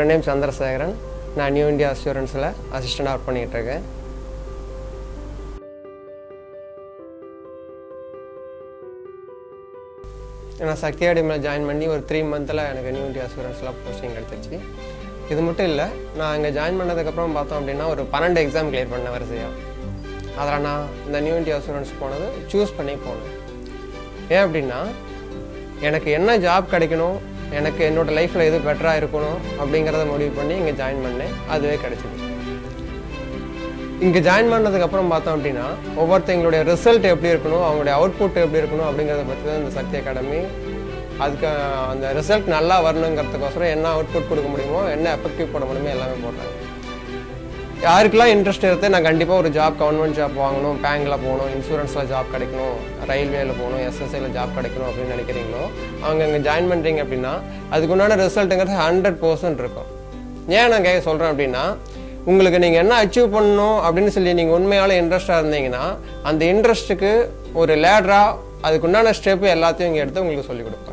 name Chandrasekaran நான் New India அசூரன்ஸில் அசிஸ்டண்டாக ஒர்க் பண்ணிகிட்டு இருக்கேன் நான் சக்தி அகாடமியில் ஜாயின் பண்ணி ஒரு த்ரீ மந்தில் எனக்கு நியூ இந்தியா அசூரன்ஸில் போஸ்டிங் கிடச்சிருச்சு இது மட்டும் இல்லை நான் இங்கே ஜாயின் பண்ணதுக்கப்புறம் பார்த்தோம் அப்படின்னா ஒரு பன்னெண்டு எக்ஸாம் கிளியர் பண்ண வரிசையாக அதில் நான் இந்த நியூ இந்தியா அசூரன்ஸ் போனது சூஸ் பண்ணி போனேன் ஏன் அப்படின்னா எனக்கு என்ன ஜாப் கிடைக்கணும் எனக்கு என்னோட லைஃப்பில் எது பெட்டராக இருக்கணும் அப்படிங்கிறத முடிவு பண்ணி இங்கே ஜாயின் பண்ணேன் அதுவே கிடைச்சிது இங்கே ஜாயின் பண்ணதுக்கப்புறம் பார்த்தோம் அப்படின்னா ஒவ்வொருத்தங்களுடைய ரிசல்ட் எப்படி இருக்கணும் அவங்களுடைய அவுட்புட் எப்படி இருக்கணும் அப்படிங்கிறத பற்றி தான் இந்த சக்தி அகாடமி அதுக்கு அந்த ரிசல்ட் நல்லா வரணுங்கிறதுக்கோசரம் என்ன அவுட்புட் கொடுக்க முடியுமோ என்ன எஃபெக்டிவ் போட முடியுமோ எல்லாமே போடுறாங்க யாருக்கெல்லாம் இன்ட்ரெஸ்ட் இருக்குது நான் கண்டிப்பாக ஒரு ஜாப் கவர்மெண்ட் ஜாப் வாங்கணும் பேங்கில் போகணும் இன்சூரன்ஸில் ஜாப் கிடைக்கணும் ரயில்வேல போகணும் எஸ்எஸ்ஐயில் ஜாப் கிடைக்கணும் அப்படின்னு நினைக்கிறீங்களோ அவங்க அங்கே ஜாயின் பண்ணுறீங்க அப்படின்னா அதுக்கு உண்டான ரிசல்ட்டுங்கிறது ஹண்ட்ரட் பர்சன்ட் இருக்கும் ஏன் நான் கேட்க சொல்கிறேன் அப்படின்னா உங்களுக்கு நீங்கள் என்ன அச்சீவ் பண்ணணும் அப்படின்னு சொல்லி நீங்கள் உண்மையால இன்ட்ரெஸ்டாக இருந்தீங்கன்னா அந்த இன்ட்ரெஸ்ட்டுக்கு ஒரு லேடராக அதுக்குண்டான ஸ்டெப்பு எல்லாத்தையும் இங்கே எடுத்து உங்களுக்கு சொல்லிக் கொடுப்பாங்க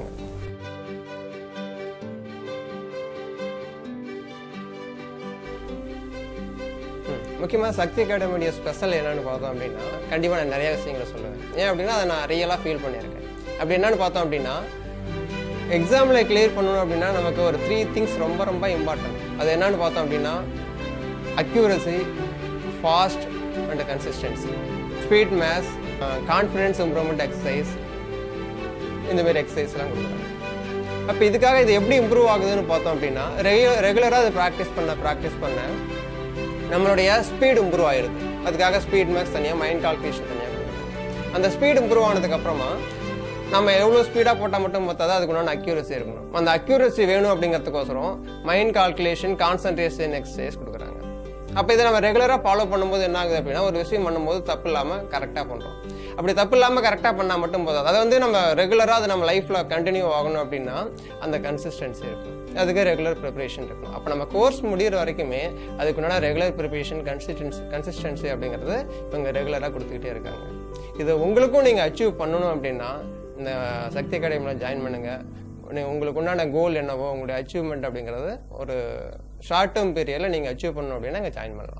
முக்கியமாக சக்தி அகாடமியுடைய ஸ்பெஷல் என்னன்னு பார்த்தோம் அப்படின்னா கண்டிப்பாக நான் நிறைய விஷயங்களை சொல்லுவேன் ஏன் அப்படின்னா அதை நான் ரியலாக ஃபீல் பண்ணியிருக்கேன் அப்படி என்னன்னு பார்த்தோம் அப்படின்னா எக்ஸாமில் கிளியர் பண்ணணும் அப்படின்னா நமக்கு ஒரு த்ரீ திங்ஸ் ரொம்ப ரொம்ப இம்பார்ட்டன்ட் அது என்னன்னு பார்த்தோம் அப்படின்னா accuracy fast and consistency speed maths confidence improvement exercise இந்த மாதிரி எக்ஸசைஸ்லாம் கொடுக்குறாங்க அப்போ இதுக்காக இது எப்படி இம்ப்ரூவ் ஆகுதுன்னு பார்த்தோம் அப்படின்னா ரெகுலர் ரெகுலராக அதை ப்ராக்டிஸ் பண்ண ப்ராக்டிஸ் பண்ண நம்மளுடைய ஸ்பீடு இம்ப்ரூவ் ஆயிருது அதுக்காக ஸ்பீட் மேக்ஸ் தனியாக மைண்ட் கால்குலேஷன் தனியாக கொடுக்குறாங்க அந்த ஸ்பீடு இம்ப்ரூவ் ஆனதுக்கப்புறமா நம்ம எவ்வளோ ஸ்பீடாக போட்டால் மட்டும் பார்த்தாது அதுக்கு உண்டான அக்யூரசி இருக்கணும் அந்த அக்யூரசி வேணும் அப்படிங்கிறதுக்கோசரம் மைண்ட் கால்குலேஷன் கான்சன்ட்ரேஷன் எக்ஸசைஸ் கொடுக்குறாங்க அப்போ இதை நம்ம ரெகுலராக ஃபாலோ பண்ணும்போது என்ன ஆகுது அப்படின்னா ஒரு விஷயம் பண்ணும்போது தப்பு இல்லாமல் கரெக்டாக பண்ணுறோம் அப்படி தப்பு இல்லாமல் கரெக்டாக பண்ணால் மட்டும் போதாது அதை வந்து நம்ம ரெகுலராக அது நம்ம லைஃப்பில் கண்டினியூ ஆகணும் அப்படின்னா அந்த கன்சிஸ்டன்சி இருக்கும் அதுக்கு ரெகுலர் ப்ரிப்பரேஷன் இருக்கணும் அப்போ நம்ம கோர்ஸ் முடிகிற வரைக்குமே அதுக்குண்டான ரெகுலர் ப்ரிப்பரேஷன் கன்சிஸ்டன்சி கன்சிஸ்டன்சி அப்படிங்கிறது இவங்க ரெகுலராக கொடுத்துக்கிட்டே இருக்காங்க இது உங்களுக்கும் நீங்கள் அச்சீவ் பண்ணணும் அப்படின்னா இந்த சக்தி அகாடமியில் ஜாயின் பண்ணுங்கள் நீ- உங்களுக்கு உண்டான கோல் என்னவோ உங்களுடைய அச்சீவ்மெண்ட் அப்படிங்கிறது ஒரு ஷார்ட் டேர்ம் பீரியடில் நீங்கள் அச்சீவ் பண்ணணும் அப்படின்னா இங்கே ஜாயின் பண்ணலாம்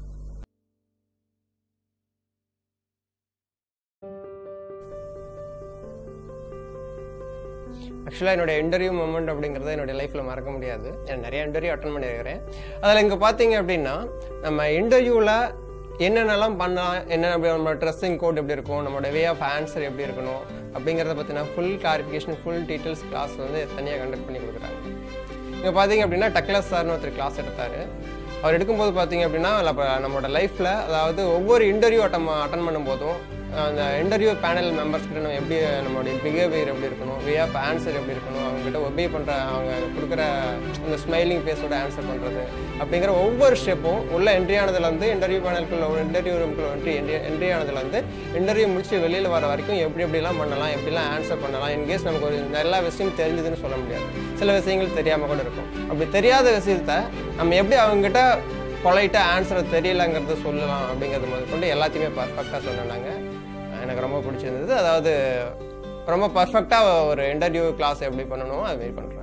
ஆக்சுவலாக என்னோட இன்டர்வியூ மூமெண்ட் அப்படிங்கிறது என்னோட லைஃப்பில் மறக்க முடியாது நான் நிறைய இன்டர்வியூ அட்டன் பண்ணியிருக்கிறேன் அதில் இங்கே பார்த்தீங்க அப்படின்னா நம்ம இன்டர்வியூவில் என்னென்னலாம் பண்ணலாம் என்ன அப்படி நம்ம ட்ரெஸ்ஸிங் கோட் எப்படி இருக்கும் நம்மளோட வே ஆஃப் ஆன்சர் எப்படி இருக்கணும் அப்படிங்கிறத பற்றின full clarification full details class வந்து தனியாக கண்டக்ட் பண்ணி கொடுக்குறாங்க இங்கே பார்த்தீங்க அப்படின்னா டக்லஸ் சார்னு ஒருத்தர் கிளாஸ் எடுத்தார் அவர் எடுக்கும்போது பார்த்தீங்க அப்படின்னா அப்போ நம்மளோட லைஃப்பில் அதாவது ஒவ்வொரு இன்டர்வியூ அட்டம் அட்டன் பண்ணும்போதும் அந்த இன்டர்வியூ பேனல் மெம்பர்ஸ் கிட்ட நம்ம எப்படி நம்மளுடைய பிஹேவியர் எப்படி இருக்கணும் வே ஆஃப் ஆன்சர் எப்படி இருக்கணும் அவங்க கிட்ட ஒபே பண்ணுற அவங்க கொடுக்குற அந்த ஸ்மைலிங் ஃபேஸோட ஆன்சர் பண்ணுறது அப்படிங்கிற ஒவ்வொரு ஸ்டெப்பும் உள்ள என்ட்ரி ஆனதுலேருந்து இன்டர்வியூ பேனலுக்குள்ள இன்டர்வியூ ரூம்குள்ள என்ட்ரி என்ட்ரி ஆனதுலேருந்து இன்டர்வியூ முடிச்சு வெளியில் வர வரைக்கும் எப்படி எப்படிலாம் பண்ணலாம் எப்படிலாம் ஆன்சர் பண்ணலாம் இன்கேஸ் நமக்கு ஒரு எல்லா விஷயம் தெரிஞ்சதுன்னு சொல்ல முடியாது சில விஷயங்கள் தெரியாமல் கூட இருக்கும் அப்படி தெரியாத விஷயத்த நம்ம எப்படி அவங்ககிட்ட பொலைட்டாக ஆன்சரை தெரியலங்கிறது சொல்லலாம் அப்படிங்கிறது முதல் கொண்டு எல்லாத்தையுமே பர்ஃபெக்டாக சொன்னாங்க எனக்கு ரொம்ப பிடிச்சிருந்தது அதாவது ரொம்ப பர்ஃபெக்டாக ஒரு இன்டர்வியூ கிளாஸ் எப்படி பண்ணணுமோ அது மாதிரி பண்ணுறாங்க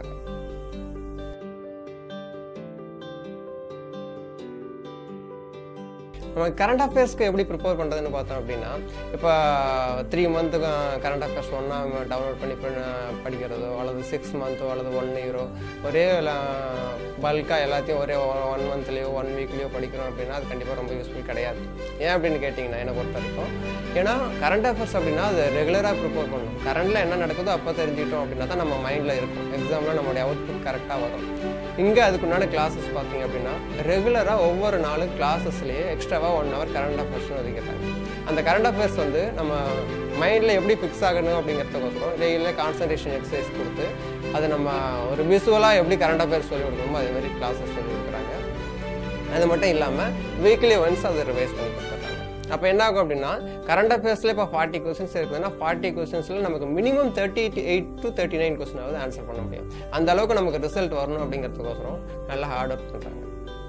நம்ம கரண்ட் அஃபேர்ஸ்க்கு எப்படி ப்ரிப்பேர் பண்ணுறதுன்னு பார்த்தோம் அப்படின்னா இப்போ த்ரீ மந்த்துக்கு கரண்ட் அஃபேர்ஸ் ஒன்றா டவுன்லோட் பண்ணி பண்ண- படிக்கிறதோ அல்லது சிக்ஸ் மந்த்தோ அல்லது ஒன் இயரோ ஒரே பல்காக எல்லாத்தையும் ஒரே ஒன் மந்த்லேயோ ஒன் வீக்லேயோ படிக்கிறோம் அப்படின்னா அது கண்டிப்பாக ரொம்ப யூஸ்ஃபுல் கிடையாது ஏன் அப்படின்னு கேட்டிங்கன்னா என்னை பொறுத்த வரைக்கும் ஏன்னா கரண்ட் அஃபேர்ஸ் அப்படின்னா அது ரெகுலராக ப்ரிப்பேர் பண்ணணும் கரண்டில் என்ன நடக்குதோ அப்போ தெரிஞ்சுக்கிட்டோம் அப்படின்னா தான் நம்ம மைண்டில் இருக்கும் எக்ஸாமில் நம்மளுடைய அவுட்புட் கரெக்டாக வரும் இங்கே அதுக்குண்டான கிளாஸஸ் பார்த்தீங்க அப்படின்னா ரெகுலராக ஒவ்வொரு நாளும் கிளாஸஸ்லேயே எக்ஸ்ட்ராவாக ஒன் ஹவர் கரண்ட் அஃபேர்ஸ்னு ஒதுக்கிட்டாங்க அந்த கரண்ட் அஃபேர்ஸ் வந்து நம்ம மைண்டில் எப்படி ஃபிக்ஸ் ஆகணும் அப்படிங்கிறதுக்கோசரம் டெய்லியில் கான்சன்ட்ரேஷன் எக்ஸசைஸ் கொடுத்து அது நம்ம ஒரு விசுவலாக எப்படி கரண்ட் அஃபேர்ஸ் சொல்லி கொடுக்கணுமோ அதே மாதிரி கிளாஸஸ் சொல்லி கொடுக்குறாங்க அது மட்டும் இல்லாமல் வீக்லி ஒன்ஸ் அதை ரிவைஸ் பண்ணி கொடுத்துட்றாங்க அப்போ என்ன ஆகும் அப்படின்னா கரண்ட் அஃபேர்ஸில் இப்போ ஃபார்ட்டி கொஸ்டின்ஸ் இருக்குதுன்னா ஃபார்ட்டி கொஸ்டின்ஸில் நமக்கு minimum thirty eight to thirty nine கொஸ்டினாவது ஆன்சர் பண்ண முடியும் அந்த அளவுக்கு நமக்கு ரிசல்ட் வரணும் அப்படிங்கிறதுக்கோசரம் நல்லா ஹார்ட் ஒர்க் பண்ணுறாங்க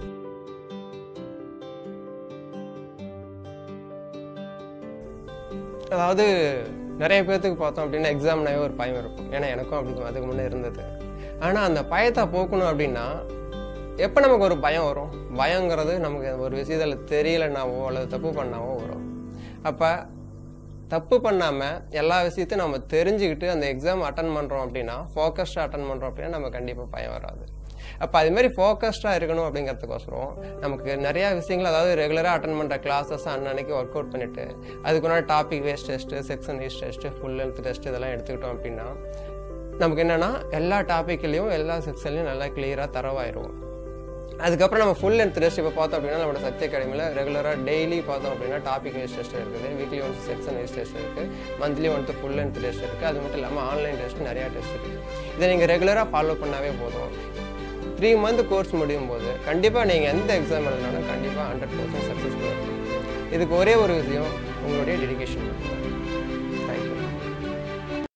அதாவது நிறைய பேர்த்துக்கு பார்த்தோம் அப்படின்னா எக்ஸாம்னாவே ஒரு பயம் இருக்கும் ஏன்னா எனக்கும் அப்படி அதுக்கு முன்னே இருந்தது ஆனால் அந்த பயத்தை போக்கணும் அப்படின்னா எப்போ நமக்கு ஒரு பயம் வரும் பயங்கிறது நமக்கு ஒரு விஷயத்தில் தெரியலைனாவோ அல்லது தப்பு பண்ணாவோ வரும் அப்போ தப்பு பண்ணாமல் எல்லா விஷயத்தையும் நம்ம தெரிஞ்சுக்கிட்டு அந்த எக்ஸாம் அட்டன் பண்ணுறோம் அப்படின்னா ஃபோக்கஸ்டாக அட்டன் பண்ணுறோம் அப்படின்னா நம்ம கண்டிப்பாக பயம் வராது அப்போ அது மாதிரி ஃபோக்கஸ்டாக இருக்கணும் அப்படிங்கிறதுக்கோசரம் நமக்கு நிறையா விஷயங்கள் அதாவது ரெகுலராக அட்டன் பண்ணுற கிளாஸஸ் அன்னன்னைக்கு ஒர்க் அவுட் பண்ணிவிட்டு அதுக்குள்ள topic wise test section wise test full length test இதெல்லாம் எடுத்துக்கிட்டோம் அப்படின்னா நமக்கு என்னென்னா எல்லா டாப்பிக்லேயும் எல்லா செக்ஷன்லையும் நல்லா கிளியராக தரவாயிரும் அதுக்கப்புறம் நம்ம ஃபுல் லென்த் டெஸ்ட் இப்போ பார்த்தோம் அப்படின்னா நம்மளோட சத்ய அகாடமியில் ரெகுலராக டெய்லி பார்த்தோம் அப்படின்னா டாபிக் வைஸ் டெஸ்ட் இருக்குது weekly once section wise test இருக்குது monthly once full length test இருக்குது அது மட்டும் இல்லாமல் ஆன்லைன் டெஸ்ட் நிறையா டெஸ்ட் இருக்குது இதை நீங்கள் ரெகுலராக ஃபாலோ பண்ணாவே போதும் த்ரீ மந்த் கோர்ஸ் முடியும் போது கண்டிப்பாக நீங்கள் எந்த எக்ஸாம் எழுதினாலும் கண்டிப்பாக ஹண்ட்ரட் பர்சன்ட் சக்ஸஸ்ஃபுல்லாக இருக்கும் இதுக்கு ஒரே ஒரு விஷயம் உங்களுடைய டெடிகேஷன்